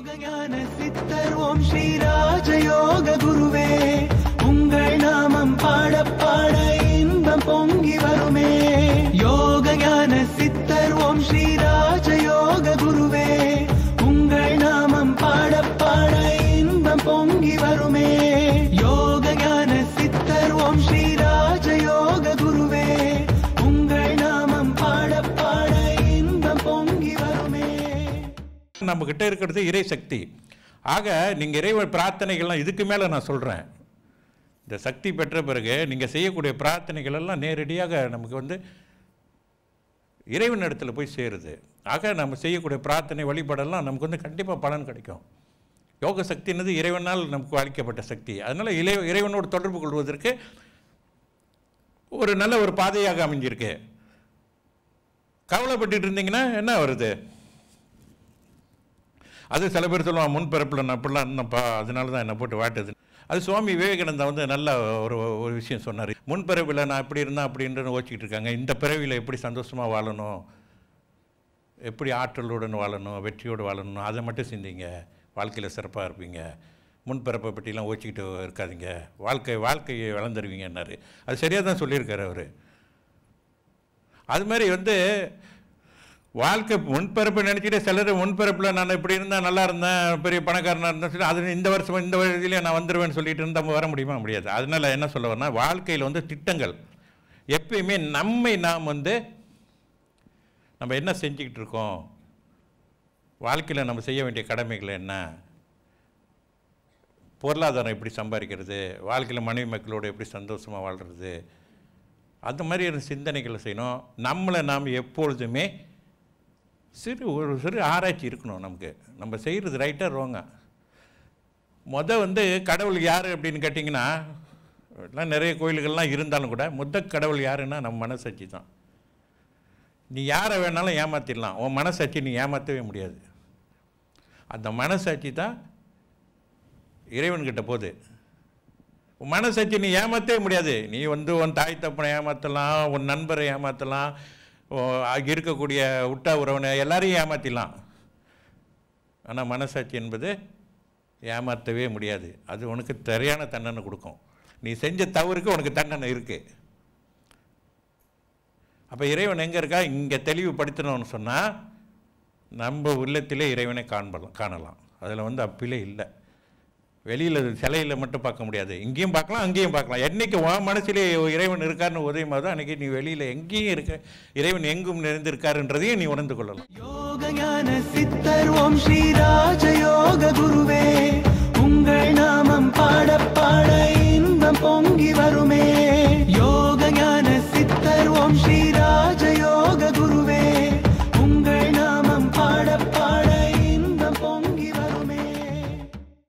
யோகஞான சித்தர் ஓம் ஸ்ரீராஜயோக குருவே உங்கள் நாமம் பாட பாட இன்பம் பொங்கி வருமே யோகஞான சித்தர் ஓம் ஸ்ரீராஜயோக குருவே உங்கள் நாமம் பாட பாட இன்பம் பொங்கி வருமே யோகஞான சித்தர் ஓம் ஸ்ரீராஜயோக குருவே உங்கள் நாமம் பாட பாட இன்பம் பொங்கி வருமே நம்ம கிட்ட இருக்கிறது இறை சக்தி ஆக நீங்கள் இறைவன் பிரார்த்தனைகள்லாம் இதுக்கு மேலே நான் சொல்கிறேன் இந்த சக்தி பெற்ற பிறகு நீங்கள் செய்யக்கூடிய பிரார்த்தனைகள் எல்லாம் நேரடியாக நமக்கு வந்து இறைவன் இடத்துல போய் சேருது ஆக நம்ம செய்யக்கூடிய பிரார்த்தனை வழிபாடெல்லாம் நமக்கு வந்து கண்டிப்பாக பலன் கிடைக்கும் யோக சக்தின்றது இறைவனால் நமக்கு அளிக்கப்பட்ட சக்தி அதனால் இறை இறைவனோடு தொடர்பு கொள்வதற்கு ஒரு நல்ல ஒரு பாதையாக அமைஞ்சிருக்கு கவலைப்பட்டுட்டு இருந்தீங்கன்னா என்ன வருது அது சில பேர் சொல்லுவாங்க முன்பிறப்பில் நான் அப்படிலாம் இருந்தேன்ப்பா அதனால தான் என்னை போட்டு வாட்டுது அது சுவாமி விவேகானந்தா வந்து நல்ல ஒரு ஒரு விஷயம் சொன்னார் முன்பிறவியில் நான் இப்படி இருந்தேன் அப்படின்றது ஓச்சிக்கிட்டு இருக்காங்க இந்த பிறவியில் எப்படி சந்தோஷமாக வாழணும் எப்படி ஆற்றலுடன் வாழணும் வெற்றியோடு வாழணும் அதை மட்டும் சிந்திங்க வாழ்க்கையில் சிறப்பாக இருப்பீங்க முன்பிறப்பை பற்றிலாம் ஓச்சிக்கிட்டு இருக்காதீங்க வாழ்க்கை வாழ்க்கையை வளர்ந்துருவீங்கன்னாரு அது சரியாக தான் சொல்லியிருக்காரு அவர் அது மாதிரி வந்து வாழ்க்கை முன்பிறப்பை நினச்சிட்டு சிலர் முன்பிறப்பில் நான் இப்படி இருந்தால் நல்லா இருந்தேன் பெரிய பணக்காரனாக இருந்தேன் சொல்லி அது இந்த வருஷம் இந்த வயதிலே நான் வந்துடுவேன்னு சொல்லிட்டு இருந்தால் வர முடியுமா முடியாது அதனால் என்ன சொல்ல வரேன்னா வாழ்க்கையில் வந்து திட்டங்கள் எப்பயுமே நம்மை நாம் வந்து நம்ம என்ன செஞ்சுக்கிட்டு இருக்கோம் வாழ்க்கையில் நம்ம செய்ய வேண்டிய கடமைகள் என்ன பொருளாதாரம் எப்படி சம்பாதிக்கிறது வாழ்க்கையில் மனைவி மக்களோடு எப்படி சந்தோஷமாக வாழ்கிறது அந்த மாதிரியான சிந்தனைகளை செய்யணும் நம்மளை நாம் எப்பொழுதுமே சிறு ஒரு சிறு ஆராய்ச்சி இருக்கணும் நமக்கு நம்ம செய்கிறது ரைட்டாக ரோங்க முத வந்து கடவுள் யார் அப்படின்னு கேட்டிங்கன்னா எல்லாம் நிறைய கோயில்கள்லாம் இருந்தாலும் கூட முத கடவுள் யாருன்னா நம்ம மனசாட்சி தான் நீ யாரை வேணாலும் ஏமாற்றிடலாம் உன் மனசாட்சி நீ ஏமாற்றவே முடியாது அந்த மனசாட்சி தான் இறைவன்கிட்ட போகுது உன் மனசாட்சி நீ ஏமாற்றவே முடியாது நீ வந்து உன் தாய் தப்பனை ஏமாற்றலாம் உன் நண்பரை ஏமாற்றலாம் அங்கே இருக்கக்கூடிய உட்டா உறவனை எல்லாரையும் ஏமாற்றிடலாம் ஆனால் மனசாட்சி என்பது ஏமாற்றவே முடியாது அது உனக்கு சரியான தண்டனை கொடுக்கும் நீ செஞ்ச தவறுக்கு உனக்கு தண்டனை இருக்குது அப்போ இறைவன் எங்கே இருக்கா இங்கே தெளிவுபடுத்தணும்னு சொன்னால் நம்ம உள்ளத்திலே இறைவனை காண்பலாம் காணலாம் அதில் வந்து அப்பிலே இல்லை வெளியில் சிலையில் மட்டும் பார்க்க முடியாது இங்கேயும் பார்க்கலாம் அங்கேயும் பார்க்கலாம் என்னைக்கு உன் மனசிலே இறைவன் இருக்காருன்னு உதயமாக தான் அன்றைக்கி நீ வெளியில் எங்கேயும் இருக்க இறைவன் எங்கும் நிறைந்திருக்காருன்றதையும் நீ உணர்ந்து கொள்ளலாம் யோகஞான சித்தர் ஓம் ஸ்ரீராஜ